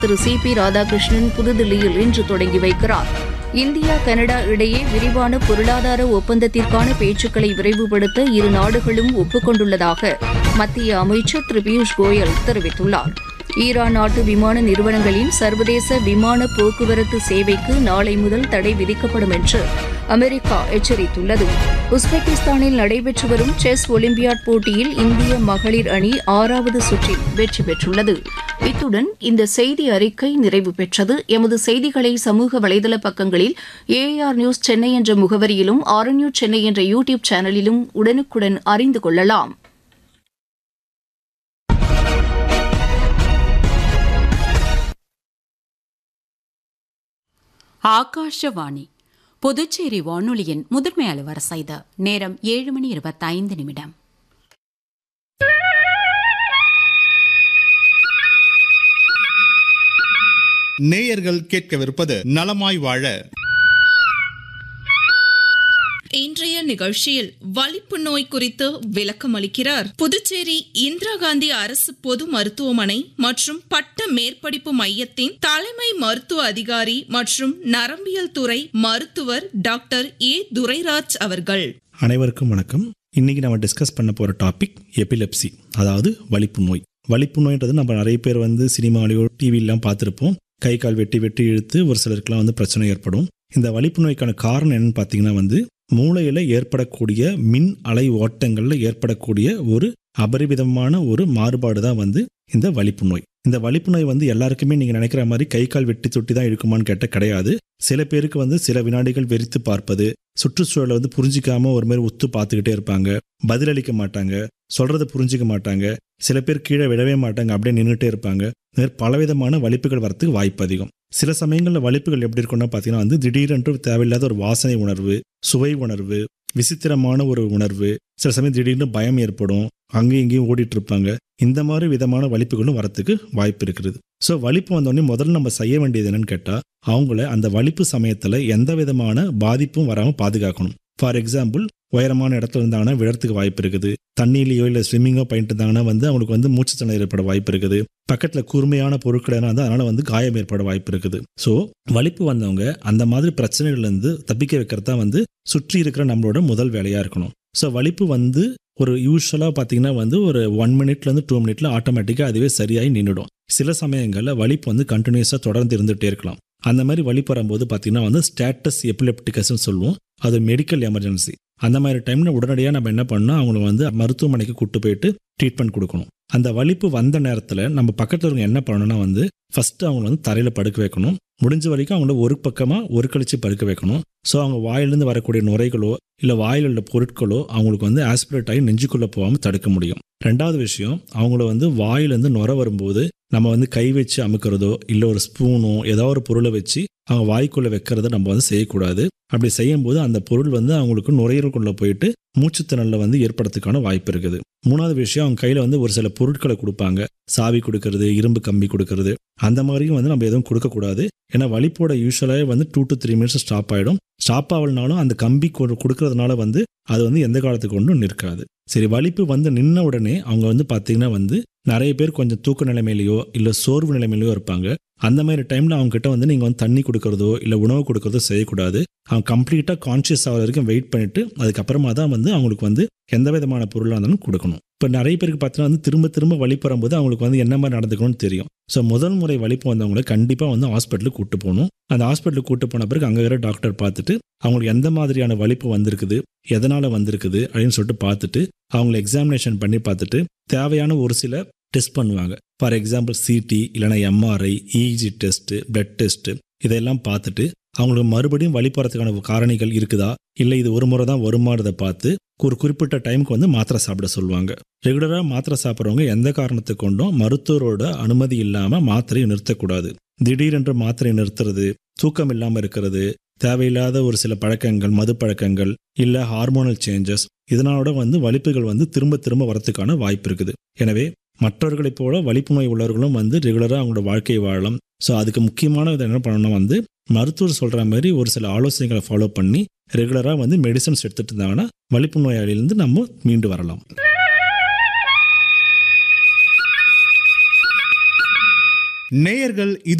திரு C B Radhakrishnan புதுதில்லியில் இன்று தொடங்கி வைக்கிறார் இந்தியா கனடா இடையே விரிவான பொருளாதார ஒப்பந்தத்திற்கான பேச்சுக்களை விரைவுபடுத்த இரு நாடுகளும் ஒப்புக்கொண்டுள்ளதாக மத்திய அமைச்சர் திரு பியூஷ் கோயல் தெரிவித்துள்ளார் ஈரான் நாட்டு விமான நிறுவனங்களின் சர்வதேச விமான போக்குவரத்து சேவைக்கு நாளை முதல் தடை விதிக்கப்படும் என்று அமெரிக்கா எச்சரித்துள்ளது உஸ்பெகிஸ்தானில் நடைபெற்று வரும் செஸ் ஒலிம்பியாட் போட்டியில் இந்திய மகளிர் அணி ஆறாவது சுற்றில் வெற்றி பெற்றுள்ளது இத்துடன் இந்த செய்தி அறிக்கை நிறைவு பெற்றது எமது செய்திகளை சமூக வலைதள பக்கங்களில் ஏஆர் நியூஸ் சென்னை என்ற முகவரியிலும் ஆர் நியூஸ் சென்னை என்ற யூடியூப் சேனலிலும் உடனுக்குடன் அறிந்து கொள்ளலாம் ஆகாஷவாணி புதுச்சேரி வானொலியின் முதன்மை அலுவரசை இது நேரம் ஏழு மணி இருபத்தைந்து நிமிடம் நேயர்கள் கேட்கவிருப்பது நலமாய் வாழ இன்றைய நிகழ்ச்சியில் வலிப்பு நோய் குறித்து விளக்கம் அளிக்கிறார் புதுச்சேரி இந்திரா காந்தி அரசு பொது மருத்துவமனை மற்றும் பட்ட மேற்படிப்பு மையத்தின் தலைமை மருத்துவ அதிகாரி மற்றும் நரம்பியல் துறை மருத்துவர் டாக்டர் ஏ துரைராஜ் அவர்கள் அனைவருக்கும் வணக்கம் இன்னைக்கு நம்ம டிஸ்கஸ் பண்ண போகிற டாபிக் எபிலெப்சி அதாவது வலிப்பு நோய் வலிப்பு நோய்ன்றது நம்ம நிறைய பேர் வந்து சினிமாலேயோ டிவிலாம் பார்த்துருப்போம் கை கால் வெட்டி வெட்டி இழுத்து ஒரு சிலருக்குலாம் வந்து பிரச்சனை ஏற்படும் இந்த வலிப்பு நோய்க்கான காரணம் என்னன்னு பார்த்தீங்கன்னா வந்து மூளையில் ஏற்படக்கூடிய மின் அலை ஓட்டங்களில் ஏற்படக்கூடிய ஒரு அபரிவிதமான ஒரு மாறுபாடு தான் வந்து இந்த வலிப்பு நோய் இந்த வலிப்பு நோய் வந்து எல்லாருக்குமே நீங்கள் நினைக்கிற மாதிரி கை கால் வெட்டி தொட்டி தான் இருக்குமான்னு கேட்டால் கிடையாது சில பேருக்கு வந்து சில வினாடிகள் வெறித்து பார்ப்பது சுற்றுச்சூழலை வந்து புரிஞ்சிக்காம ஒரு மாதிரி உத்து பார்த்துக்கிட்டே இருப்பாங்க பதிலளிக்க மாட்டாங்க சொல்றதை புரிஞ்சிக்க மாட்டாங்க சில பேர் கீழே விழவே மாட்டாங்க அப்படியே நின்றுட்டே இருப்பாங்க இந்த மாதிரி பலவிதமான வலிப்புகள் வரத்துக்கு வாய்ப்பு அதிகம் சில சமயங்களில் வலிப்புகள் எப்படி இருக்கும்னா பார்த்தீங்கன்னா வந்து திடீரென்று தேவையில்லாத ஒரு வாசனை உணர்வு சுவை உணர்வு விசித்திரமான ஒரு உணர்வு சில சமயம் திடீர்னு பயம் ஏற்படும் அங்கேயும் இங்கேயும் ஓடிட்டு இருப்பாங்க இந்த மாதிரி விதமான வலிப்புகளும் வரத்துக்கு வாய்ப்பு இருக்குது ஸோ வலிப்பு வந்தோடனே முதல்ல நம்ம செய்ய வேண்டியது என்னன்னு கேட்டால் அவங்கள அந்த வலிப்பு சமயத்தில் எந்த விதமான பாதிப்பும் வராமல் பாதுகாக்கணும் ஃபார் எக்ஸாம்பிள் உயரமான இடத்துல இருந்தாங்கன்னா விழறதுக்கு வாய்ப்பு இருக்குது தண்ணியிலையோ இல்லை ஸ்விம்மிங்கோ பண்ணிட்டு இருந்தாங்கன்னா வந்து அவங்களுக்கு வந்து மூச்சுத்திணறல் ஏற்பட வாய்ப்பு இருக்குது பக்கத்தில் கூர்மையான பொருட்கள் எதனா இருந்தால் அதனால் வந்து காயம் ஏற்பட வாய்ப்பு இருக்குது ஸோ வலிப்பு வந்தவங்க அந்த மாதிரி பிரச்சனைகள்லேருந்து தப்பிக்க வைக்கிறது தான் வந்து சுற்றி இருக்கிற நம்மளோட முதல் வேலையாக இருக்கணும் ஸோ வலிப்பு வந்து ஒரு யூஸ்வலாக பார்த்தீங்கன்னா வந்து ஒரு ஒன் மினிட்லேருந்து டூ மினிட்ல ஆட்டோமேட்டிக்காக அதுவே சரியாகி நின்றுடும் சில சமயங்களில் வலிப்பு வந்து கண்டினியூஸாக தொடர்ந்து இருந்துகிட்டே இருக்கலாம் அந்த மாதிரி வலிப்பு வரும்போது பார்த்தீங்கன்னா வந்து ஸ்டேட்டஸ் எபிலெப்டிகஸ்ன்னு சொல்லுவோம் அது மெடிக்கல் எமர்ஜென்சி அந்த மாதிரி டைமில் உடனடியாக நம்ம என்ன பண்ணணும் அவங்கள வந்து மருத்துவமனைக்கு கூட்டு போயிட்டு ட்ரீட்மெண்ட் கொடுக்கணும் அந்த வலிப்பு வந்த நேரத்தில் நம்ம பக்கத்தில் இருக்க என்ன பண்ணணும்னா வந்து ஃபஸ்ட்டு அவங்கள வந்து தரையில் படுக்க வைக்கணும் முடிஞ்ச வரைக்கும் அவங்கள ஒரு பக்கமாக ஒரு கழிச்சு படுக்க வைக்கணும் ஸோ அவங்க வாயிலிருந்து வரக்கூடிய நுரைகளோ இல்லை வாயில் உள்ள பொருட்களோ அவங்களுக்கு வந்து ஆஸ்பிரேட் ஆகி நெஞ்சுக்குள்ளே போகாமல் தடுக்க முடியும் ரெண்டாவது விஷயம் அவங்கள வந்து வாயிலேருந்து நுர வரும்போது நம்ம வந்து கை வச்சு அமுக்கிறதோ இல்லை ஒரு ஸ்பூனோ ஏதோ ஒரு பொருளை வச்சு அவங்க வாய்க்குள்ளே வைக்கிறத நம்ம வந்து செய்யக்கூடாது அப்படி செய்யும்போது அந்த பொருள் வந்து அவங்களுக்கு நுரையீரலுக்குள்ளே போயிட்டு மூச்சுத்திணறலில் வந்து ஏற்படுறதுக்கான வாய்ப்பு இருக்குது மூணாவது விஷயம் அவங்க கையில் வந்து ஒரு சில பொருட்களை கொடுப்பாங்க சாவி கொடுக்கறது இரும்பு கம்பி கொடுக்கறது அந்த மாதிரியும் வந்து நம்ம எதுவும் கொடுக்கக்கூடாது ஏன்னா வலிப்போட யூஸ்வலாகவே வந்து two to three minutes stop ஆகிடும் ஸ்டாப் ஆகலனாலும் அந்த கம்பி கொடு- கொடுக்கறதுனால வந்து அது வந்து எந்த காலத்துக்கு கொண்டும் நிற்காது சரி வலிப்பு வந்து நின்ன உடனே அவங்க வந்து பார்த்தீங்கன்னா வந்து நிறைய பேர் கொஞ்சம் தூக்க நிலைமையிலையோ இல்லை சோர்வு நிலைமையிலையோ இருப்பாங்க அந்த மாதிரி டைமில் அவங்க கிட்ட வந்து நீங்கள் வந்து தண்ணி கொடுக்கறதோ இல்லை உணவு கொடுக்கறதோ செய்யக்கூடாது அவங்க கம்ப்ளீட்டாக கான்ஷியஸ் ஆகிற வரைக்கும் வெயிட் பண்ணிட்டு அதுக்கப்புறமா தான் வந்து அவங்களுக்கு வந்து எந்த விதமான பொருளாக இருந்தாலும் கொடுக்கணும் இப்போ நிறைய பேருக்கு பார்த்தீங்கன்னா வந்து திரும்ப திரும்ப வலிப்பு வரும்போது அவங்களுக்கு வந்து என்ன மாதிரி நடந்துக்கணும்னு தெரியும் ஸோ முதல் முறை வலிப்பு வந்தவங்களை கண்டிப்பாக வந்து ஹாஸ்பிட்டலுக்கு கூட்டு போகணும் அந்த ஹாஸ்பிட்டலுக்கு கூட்டு போன பிறகு அங்கே இருக்கிற டாக்டர் பார்த்துட்டு அவங்களுக்கு எந்த மாதிரியான வலிப்பு வந்திருக்குது எதனால் வந்திருக்குது அப்படின்னு சொல்லிட்டு பார்த்துட்டு அவங்கள எக்ஸாமினேஷன் பண்ணி பார்த்துட்டு தேவையான ஒரு சில டெஸ்ட் பண்ணுவாங்க ஃபார் எக்ஸாம்பிள் சிடி இல்லைனா MRI EEG test blood test இதையெல்லாம் பார்த்துட்டு அவங்களுக்கு மறுபடியும் வழி போகிறதுக்கான காரணிகள் இருக்குதா இல்லை இது ஒரு முறை தான் வருமானதை பார்த்து ஒரு குறிப்பிட்ட டைமுக்கு வந்து மாத்திரை சாப்பிட சொல்லுவாங்க ரெகுலராக மாத்திரை சாப்பிட்றவங்க எந்த காரணத்தை கொண்டும் மருத்துவரோட அனுமதி இல்லாமல் மாத்திரையை நிறுத்தக்கூடாது திடீரென்று மாத்திரையை நிறுத்துறது தூக்கம் இல்லாமல் இருக்கிறது தேவையில்லாத ஒரு சில பழக்கங்கள் மது பழக்கங்கள் இல்லை ஹார்மோனல் சேஞ்சஸ் இதனால வந்து வலிப்புகள் வந்து திரும்ப திரும்ப வரத்துக்கான வாய்ப்பு இருக்குது எனவே மற்றவர்களைப் போல வலிப்பு நோய் உள்ளவர்களும் வந்து ரெகுலராக அவங்களோட வாழ்க்கையை வாழலாம் ஸோ அதுக்கு முக்கியமான இது என்ன பண்ணணும்னா வந்து மருத்துவர் சொல்கிற மாதிரி ஒரு சில ஆலோசனைகளை ஃபாலோ பண்ணி ரெகுலராக வந்து மெடிசன்ஸ் எடுத்துட்டு இருந்தாங்கன்னா வலிப்பு நோயாளியிலிருந்து நம்ம மீண்டு வரலாம் நேயர்கள் இது